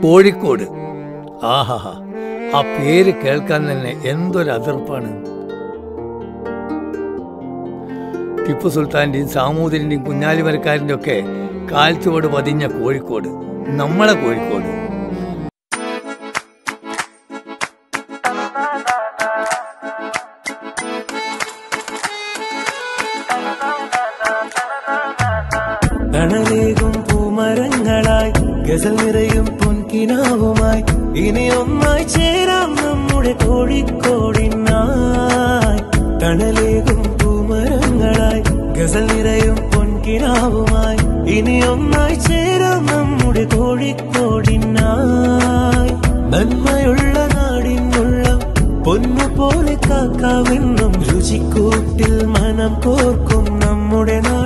കോഴിക്കോട് ആഹാ ആ പേര് കേൾക്കാൻ തന്നെ എന്തൊരു അതിർപ്പാണ് ടിപ്പു സുൽത്താന്റെയും സാമൂതിരിന്റെയും കുഞ്ഞാലിമരക്കാരൻ്റെ ഒക്കെ കാൽച്ചുവട് പതിഞ്ഞ കോഴിക്കോട് നമ്മളെ കോഴിക്കോട് തണലേകും പൂമരങ്ങളായി ഗസൽ നിറയും പൊൻകിനാവുമായി ഇനി ഒന്നായി ചേരാം നമ്മുടെ കോഴിക്കോടിനായി തണലേകും പൂമരങ്ങളായി ഗസൽ നിറയും പൊൻകിനാവുമായി ഇനി ഒന്നായി ചേരാം നമ്മുടെ കോഴിക്കോടിനായി നന്മയുള്ള നാടിനുള്ള പൊന്നു പോലെ കാക്കാമെന്നും രുചിക്കൂട്ടിൽ മനം കോർക്കും നമ്മുടെ നാട്